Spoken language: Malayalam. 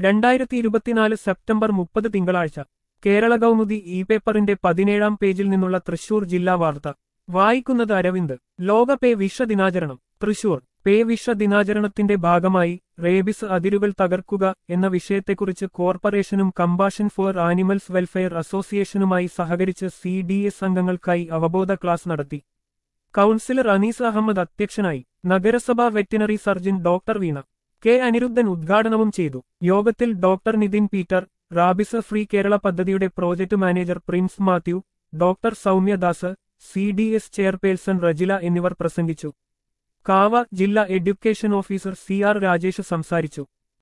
രണ്ടായിരത്തി ഇരുപത്തിനാല് സെപ്റ്റംബർ മുപ്പത് തിങ്കളാഴ്ച കേരള കൗമുദി ഇ പേപ്പറിന്റെ പതിനേഴാം പേജിൽ നിന്നുള്ള തൃശൂർ ജില്ലാ വാർത്ത വായിക്കുന്നത് അരവിന്ദ് ലോക പേ വിഷ ദിനാചരണം തൃശൂർ പേ വിഷ ദിനാചരണത്തിന്റെ ഭാഗമായി റേബിസ് അതിരുകൾ തകർക്കുക എന്ന വിഷയത്തെക്കുറിച്ച് കോർപ്പറേഷനും കമ്പാഷൻ ഫോർ ആനിമൽസ് വെൽഫെയർ അസോസിയേഷനുമായി സഹകരിച്ച് സി ഡി എസ് അംഗങ്ങൾക്കായി അവബോധ ക്ലാസ് നടത്തി കൗൺസിലർ അനീസ് അഹമ്മദ് അധ്യക്ഷനായി നഗരസഭാ veterinary surgeon doctor Veena K Aniruddhan ഉദ്ഘാടനവും ചെയ്തു യോഗത്തിൽ doctor Nithin Peter rabies free Kerala പദ്ധതിയുടെ project manager Prince Mathew doctor Soumyadas C D S chairperson Rajila എന്നിവർ പ്രസംഗിച്ചു കാവ ജില്ലാ education officer C R Rajesh സംസാരിച്ചു